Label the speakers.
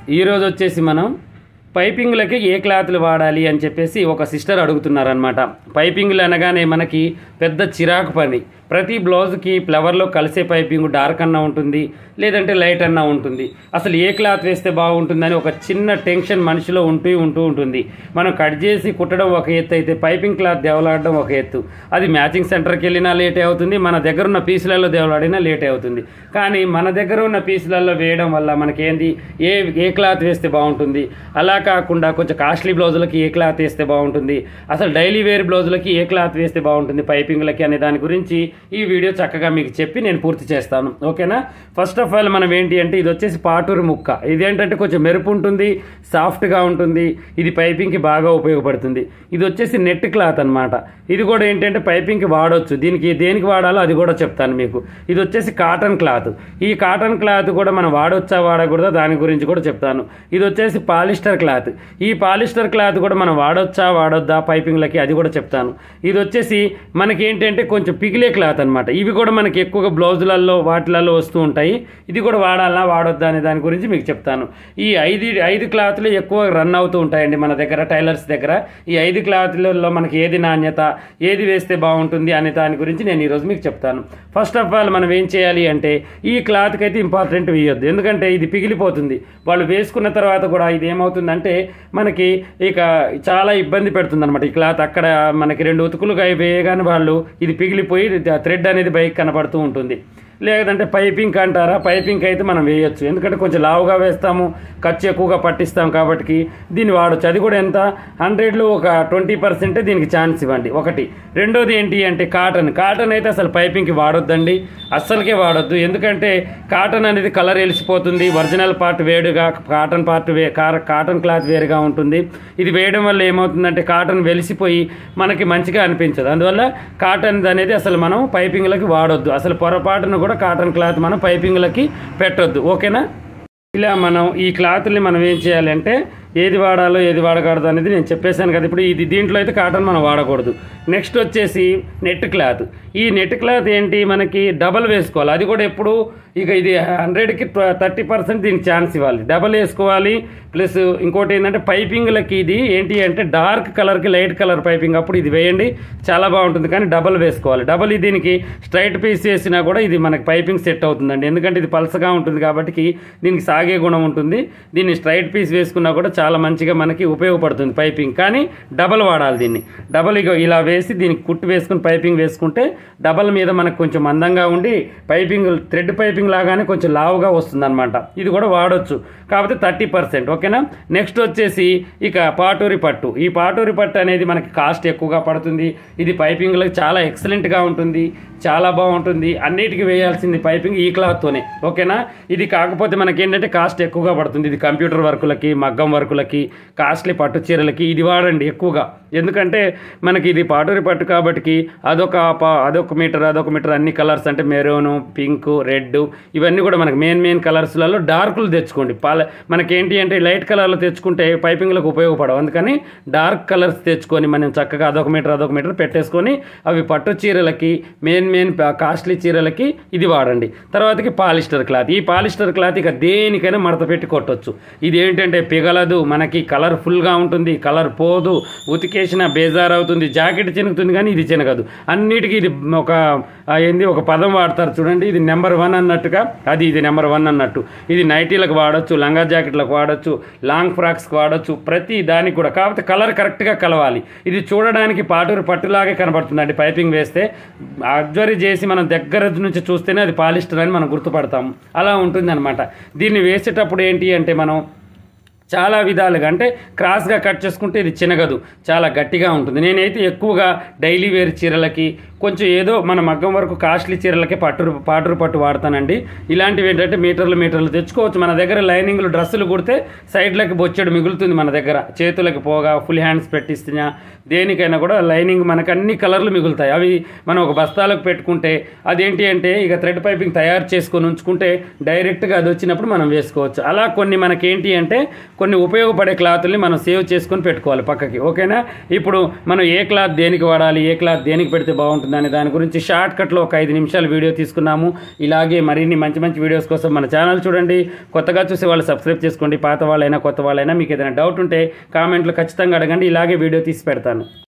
Speaker 1: ఈరోజు వచ్చేసి మనం పైపింగ్లకి ఏ క్లాత్లు వాడాలి అని చెప్పేసి ఒక సిస్టర్ అడుగుతున్నారనమాట పైపింగ్లు అనగానే మనకి పెద్ద చిరాకు పని ప్రతి బ్లౌజ్కి ఫ్లవర్లో కలిసే పైపింగ్ డార్క్ అన్నా ఉంటుంది లేదంటే లైట్ అన్నా ఉంటుంది అసలు ఏ క్లాత్ వేస్తే బాగుంటుందని ఒక చిన్న టెన్షన్ మనిషిలో ఉంటూ ఉంటూ ఉంటుంది మనం కట్ చేసి కుట్టడం ఒక ఎత్తు అయితే పైపింగ్ క్లాత్ దేవలాడడం ఒక ఎత్తు అది మ్యాచింగ్ సెంటర్కి వెళ్ళినా లేటే అవుతుంది మన దగ్గర ఉన్న పీసులలో దేవలాడినా లేటే అవుతుంది కానీ మన దగ్గర ఉన్న పీసులలో వేయడం వల్ల మనకేంది ఏ ఏ క్లాత్ వేస్తే బాగుంటుంది అలా కాకుండా కొంచెం కాస్ట్లీ బ్లౌజులకి ఏ క్లాత్ వేస్తే బాగుంటుంది అసలు డైలీ వేర్ బ్లౌజులకి ఏ క్లాత్ వేస్తే బాగుంటుంది పైపింగ్లకి అనే దాని గురించి ఈ వీడియో చక్కగా మీకు చెప్పి నేను పూర్తి చేస్తాను ఓకేనా ఫస్ట్ ఆఫ్ ఆల్ మనం ఏంటి అంటే ఇది వచ్చేసి పాటూరు ముక్క ఇదేంటంటే కొంచెం మెరుపు ఉంటుంది సాఫ్ట్గా ఉంటుంది ఇది పైపింగ్కి బాగా ఉపయోగపడుతుంది ఇది వచ్చేసి నెట్ క్లాత్ అన్నమాట ఇది కూడా ఏంటంటే పైపింగ్కి వాడొచ్చు దీనికి దేనికి వాడాలో అది కూడా చెప్తాను మీకు ఇది వచ్చేసి కాటన్ క్లాత్ ఈ కాటన్ క్లాత్ కూడా మనం వాడొచ్చా వాడకూడదా దాని గురించి కూడా చెప్తాను ఇది వచ్చేసి పాలిస్టర్ క్లాత్ ఈ పాలిస్టర్ క్లాత్ కూడా మనం వాడొచ్చా వాడొద్దా పైపింగ్లకి అది కూడా చెప్తాను ఇది వచ్చేసి మనకి ఏంటంటే కొంచెం పిగిలే క్లాత్ అనమాట ఇవి కూడా మనకి ఎక్కువగా బ్లౌజులలో వాటిలలో వస్తూ ఉంటాయి ఇది కూడా వాడాలా వాడొద్దా అనే దాని గురించి మీకు చెప్తాను ఈ ఐదు ఐదు క్లాత్లు ఎక్కువ రన్ అవుతూ ఉంటాయండి మన దగ్గర టైలర్స్ దగ్గర ఈ ఐదు క్లాత్లలో మనకి ఏది నాణ్యత ఏది వేస్తే బాగుంటుంది అనే దాని గురించి నేను ఈరోజు మీకు చెప్తాను ఫస్ట్ ఆఫ్ ఆల్ మనం ఏం చేయాలి అంటే ఈ క్లాత్కి అయితే ఇంపార్టెంట్ వేయొద్దు ఎందుకంటే ఇది పిగిలిపోతుంది వాళ్ళు వేసుకున్న తర్వాత కూడా ఇది ఏమవుతుందంటే మనకి ఇక చాలా ఇబ్బంది పెడుతుంది అనమాట ఈ క్లాత్ అక్కడ మనకి రెండు ఉతుకులుగా వేయగానే వాళ్ళు ఇది పిగిలిపోయి థ్రెడ్ అనేది బైక్ కనపడుతూ ఉంటుంది లేదంటే పైపింగ్ అంటారా పైపింగ్ అయితే మనం వేయొచ్చు ఎందుకంటే కొంచెం లావుగా వేస్తాము ఖర్చు ఎక్కువగా పట్టిస్తాం కాబట్టి దీన్ని వాడచ్చు అది కూడా ఎంత హండ్రెడ్లో ఒక ట్వంటీ పర్సెంటే దీనికి ఛాన్స్ ఇవ్వండి ఒకటి రెండోది ఏంటి అంటే కాటన్ కాటన్ అయితే అసలు పైపింగ్కి వాడొద్దండి అస్సలకే వాడొద్దు ఎందుకంటే కాటన్ అనేది కలర్ వెలిసిపోతుంది ఒరిజినల్ పార్ట్ వేడుగా కాటన్ పార్ట్ వే కాటన్ క్లాత్ వేరుగా ఉంటుంది ఇది వేయడం వల్ల ఏమవుతుందంటే కాటన్ వెలిసిపోయి మనకి మంచిగా అనిపించదు అందువల్ల కాటన్ అనేది అసలు మనం పైపింగ్లకి వాడొద్దు అసలు పొరపాటును కూడా కాటన్ క్లాత్ మనం పైపింగ్లకి పెట్టొద్దు ఓకేనా ఇలా మనం ఈ క్లాత్ని మనం ఏం చేయాలంటే ఏది వాడాలో ఏది వాడకూడదు అనేది నేను చెప్పేశాను కదా ఇప్పుడు ఇది దీంట్లో అయితే కాటన్ మనం వాడకూడదు నెక్స్ట్ వచ్చేసి నెట్ క్లాత్ ఈ నెట్ క్లాత్ ఏంటి మనకి డబల్ వేసుకోవాలి అది కూడా ఎప్పుడు ఇక ఇది హండ్రెడ్కి థర్టీ పర్సెంట్ దీనికి ఛాన్స్ ఇవ్వాలి డబల్ వేసుకోవాలి ప్లస్ ఇంకోటి ఏంటంటే పైపింగ్లకి ఇది ఏంటి అంటే డార్క్ కలర్కి లైట్ కలర్ పైపింగ్ అప్పుడు ఇది వేయండి చాలా బాగుంటుంది కానీ డబల్ వేసుకోవాలి డబల్ దీనికి స్ట్రైట్ పీస్ వేసినా కూడా ఇది మనకి పైపింగ్ సెట్ అవుతుందండి ఎందుకంటే ఇది పలసగా ఉంటుంది కాబట్టి దీనికి సాగే గుణం ఉంటుంది దీన్ని స్ట్రైట్ పీస్ వేసుకున్నా కూడా చాలా మంచిగా మనకి ఉపయోగపడుతుంది పైపింగ్ కానీ డబల్ వాడాలి దీన్ని డబల్ ఇక ఇలా వేసి దీనికి కుట్టు వేసుకుని పైపింగ్ వేసుకుంటే డబల్ మీద మనకు కొంచెం మందంగా ఉండి పైపింగ్ థ్రెడ్ పైపింగ్ లాగానే కొంచెం లావుగా వస్తుంది ఇది కూడా వాడొచ్చు కాకపోతే థర్టీ పర్సెంట్ ఓకేనా నెక్స్ట్ వచ్చేసి ఇక పాటూరి పట్టు ఈ పాటూరి పట్టు అనేది మనకి కాస్ట్ ఎక్కువగా పడుతుంది ఇది పైపింగ్లకు చాలా ఎక్సలెంట్గా ఉంటుంది చాలా బాగుంటుంది అన్నిటికీ వేయాల్సింది పైపింగ్ ఈ క్లాత్తోనే ఓకేనా ఇది కాకపోతే మనకి ఏంటంటే కాస్ట్ ఎక్కువగా పడుతుంది ఇది కంప్యూటర్ వర్కులకి మగ్గం వర్కులకి కాస్ట్లీ పట్టు చీరలకి ఇది వాడండి ఎక్కువగా ఎందుకంటే మనకి ఇది పాటూరి పట్టు కాబట్టి అదొక పా- అదొక మీటర్ అదొక మీటర్ అన్ని కలర్స్ అంటే మెరూను పింక్ రెడ్ ఇవన్నీ కూడా మనకి మెయిన్ మెయిన్ కలర్స్లలో డార్క్లు తెచ్చుకోండి పాల మనకేంటి అంటే లైట్ కలర్లు తెచ్చుకుంటే పైపింగ్లకు ఉపయోగపడవు అందుకని డార్క్ కలర్స్ తెచ్చుకొని మనం చక్కగా అదొక మీటర్ అదొక మీటర్ పెట్టేసుకొని అవి పట్టు చీరలకి మెయిన్ మెయిన్ కాస్ట్లీ చీరలకి ఇది వాడండి తర్వాతకి పాలిస్టర్ క్లాత్ ఈ పాలిస్టర్ క్లాత్ ఇక దేనికైనా మడత పెట్టి కొట్టొచ్చు ఇది ఏంటంటే పిగలదు మనకి కలర్ఫుల్గా ఉంటుంది కలర్ పోదు ఉతికేసిన బేజార్ అవుతుంది జాకెట్ చినుకుతుంది కానీ ఇది చినగదు అన్నిటికీ ఇది ఒక ఆ, ఏంది ఒక పదం వాడతారు చూడండి ఇది నెంబర్ వన్ అన్నట్టుగా అది ఇది నెంబర్ వన్ అన్నట్టు ఇది నైటీలకు వాడచ్చు లంగా జాకెట్లకు వాడచ్చు లాంగ్ ఫ్రాక్స్కి వాడచ్చు ప్రతి దానికి కూడా కాకపోతే కలర్ కరెక్ట్గా కలవాలి ఇది చూడడానికి పాటూరు పట్టులాగే కనబడుతుందండి పైపింగ్ వేస్తే అబ్జర్వ్ చేసి మనం దగ్గర నుంచి చూస్తేనే అది పాలిస్టర్ అని మనం గుర్తుపడతాం అలా ఉంటుంది దీన్ని వేసేటప్పుడు ఏంటి అంటే మనం చాలా విధాలుగా అంటే క్రాస్గా కట్ చేసుకుంటే ఇది చినగదు చాలా గట్టిగా ఉంటుంది నేనైతే ఎక్కువగా డైలీ వేర్ చీరలకి కొంచెం ఏదో మన మగ్గం వరకు కాస్ట్లీ చీరలకే పట్టు పాటూరు పట్టు వాడతానండి ఇలాంటివి ఏంటంటే మీటర్లు మీటర్లు తెచ్చుకోవచ్చు మన దగ్గర లైనింగ్లు డ్రెస్సులు కుడితే సైడ్లకి బొచ్చెడు మిగులుతుంది మన దగ్గర చేతులకి పోగా ఫుల్ హ్యాండ్స్ పెట్టిస్తున్నా దేనికైనా కూడా లైనింగ్ మనకు అన్ని కలర్లు మిగులుతాయి అవి మనం ఒక బస్తాలకు పెట్టుకుంటే అదేంటి అంటే ఇక థ్రెడ్ పైపింగ్ తయారు చేసుకొని ఉంచుకుంటే డైరెక్ట్గా అది వచ్చినప్పుడు మనం వేసుకోవచ్చు అలా కొన్ని మనకేంటి అంటే కొన్ని ఉపయోగపడే క్లాతుల్ని మనం సేవ్ చేసుకొని పెట్టుకోవాలి పక్కకి ఓకేనా ఇప్పుడు మనం ఏ క్లాత్ దేనికి వాడాలి ఏ క్లాత్ దేనికి పెడితే బాగుంటుంది అనే దాని గురించి షార్ట్ కట్లో ఒక ఐదు నిమిషాలు వీడియో తీసుకున్నాము ఇలాగే మరిన్ని మంచి మంచి వీడియోస్ కోసం మన ఛానల్ చూడండి కొత్తగా చూసే వాళ్ళు సబ్స్క్రైబ్ చేసుకోండి పాత వాళ్ళైనా కొత్త వాళ్ళైనా మీకు ఏదైనా డౌట్ ఉంటే కామెంట్లు ఖచ్చితంగా అడగండి ఇలాగే వీడియో తీసి పెడతాను